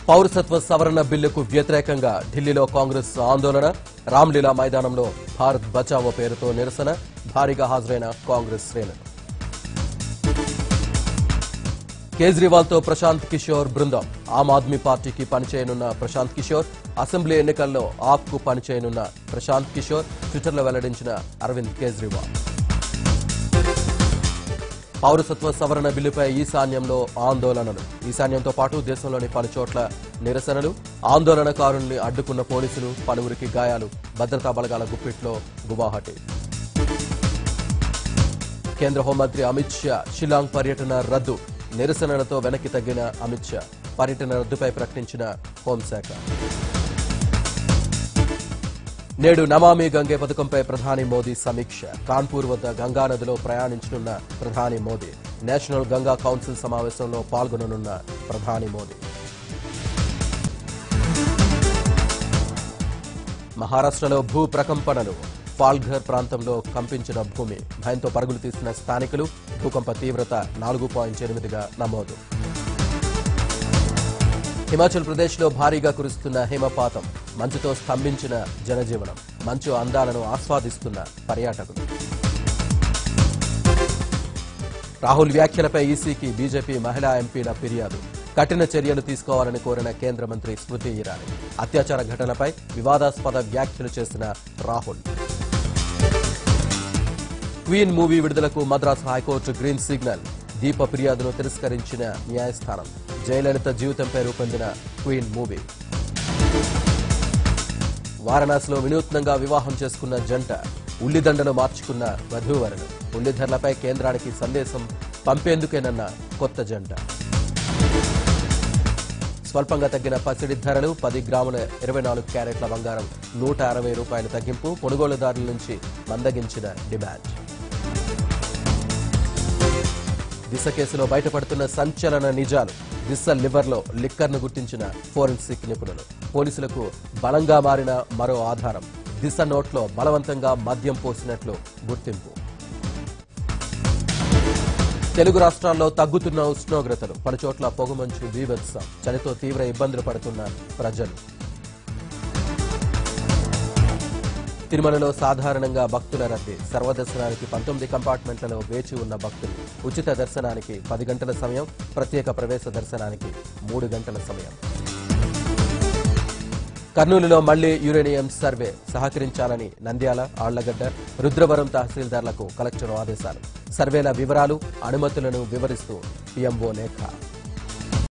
పౌరసత్వ సవరణ బిల్లుకు వ్యతిరేకంగా ఢిల్లీలో కాంగ్రెస్ ఆందోళన రామ్లీలా మైదానంలో భారత్ బచావో పేరుతో నిరసన భారీగా హాజరైన కాంగ్రెస్ శ్రేణులు కేజ్రీవాల్తో ప్రశాంత్ కిషోర్ బృందం ఆమ్ ఆద్మీ పార్టీకి పనిచేయనున్న ప్రశాంత్ కిషోర్ అసెంబ్లీ ఎన్నికల్లో ఆప్కు పనిచేయనున్న ప్రశాంత్ కిషోర్ ట్విట్టర్లో వెల్లడించిన అరవింద్ కేజ్రీవాల్ పౌరసత్వ సవరణ బిల్లుపై ఈశాన్యంలో ఆందోళనలు ఈశాన్యంతో పాటు దేశంలోని పలు చోట్ల నిరసనలు ఆందోళనకారుల్ని అడ్డుకున్న పోలీసులు పలువురికి గాయాలు భద్రతా బలగాల గుప్పిట్లో గువాహటి కేంద్ర హోంమంత్రి అమిత్ షా షిలాంగ్ పర్యటన రద్దు నిరసనలతో వెనక్కి తగ్గిన అమిత్ షా పర్యటన రద్దుపై ప్రకటించిన హోంశాఖ నేడు నమామి గంగే పథకంపై ప్రధాని మోదీ సమీక్ష కాన్పూర్ వద్ద గంగా నదిలో ప్రయాణించనున్న ప్రధాని మోదీ నేషనల్ గంగా కౌన్సిల్ సమావేశంలో పాల్గొననున్న ప్రధాని మోదీ మహారాష్ట్రలో భూ ప్రకంపనలు ఫాల్ఘర్ ప్రాంతంలో కంపించిన భూమి భయంతో పరుగులు తీసిన స్థానికులు భూకంప తీవ్రత నాలుగు పాయింట్ ఎనిమిదిగా నమోదు హిమాచల్ ప్రదేశ్లో భారీగా కురుస్తున్న హిమపాతం మంచుతో స్తంభించిన జనజీవనం మంచు అందాలను ఆస్వాదిస్తున్న పర్యాటకులు రాహుల్ వ్యాఖ్యలపై ఈసీకి బీజేపీ మహిళా ఎంపీల ఫిర్యాదు కఠిన చర్యలు తీసుకోవాలని కోరిన కేంద్ర మంత్రి స్మృతి ఇరానీ అత్యాచార ఘటనపై వివాదాస్పద వ్యాఖ్యలు చేసిన రాహుల్ క్వీన్ మూవీ విడుదలకు Madras high court green signal Deepa ఫిర్యాదును తిరస్కరించిన న్యాయస్థానం జయలలిత జీవితంపై రూపొందిన క్వీన్ మూవీ వారణాసిలో వినూత్నంగా వివాహం చేసుకున్న జంట ఉల్లిదండలు మార్చుకున్న వధూవరులు ఉల్లిధరలపై కేంద్రానికి సందేశం పంపేందుకేనన్న కొత్త జంట స్వల్పంగా తగ్గిన పసిడి ధరలు పది గ్రాముల ఇరవై నాలుగు క్యారెట్ల బంగారం నూట అరవై రూపాయల తగ్గింపు కొనుగోలుదారుల నుంచి మందగించిన డిమాండ్ దిశ కేసులో బయటపడుతున్న సంచలన నిజాలు దిశ లివర్లో లిక్కర్ను గుర్తించిన ఫోరెన్సిక్ నిపుణులు పోలీసులకు బలంగా మారిన మరో ఆధారం దిశ నోట్లో బలవంతంగా మద్యం పోసినట్లు గుర్తింపు తెలుగు రాష్ట్రాల్లో తగ్గుతున్న ఉష్ణోగ్రతలు పలుచోట్ల పొగమంచు బీభత్సం చలితో తీవ్ర ఇబ్బందులు పడుతున్న ప్రజలు తిరుమలలో సాధారణంగా భక్తుల రద్దీ సర్వదర్శనానికి పంతొమ్మిది కంపార్ట్మెంట్లలో వేచి ఉన్న భక్తులు ఉచిత దర్శనానికి పది గంటల సమయం ప్రత్యేక ప్రవేశ దర్శనానికి మూడు గంటల సమయం కర్నూలులో మళ్లీ యురేనియం సర్వే సహకరించాలని నంద్యాల ఆళ్లగడ్డ రుద్రవరం తహసీల్దార్లకు కలెక్టర్ ఆదేశాలు సర్వేల వివరాలు అనుమతులను వివరిస్తూ పీఎంఓ లేఖ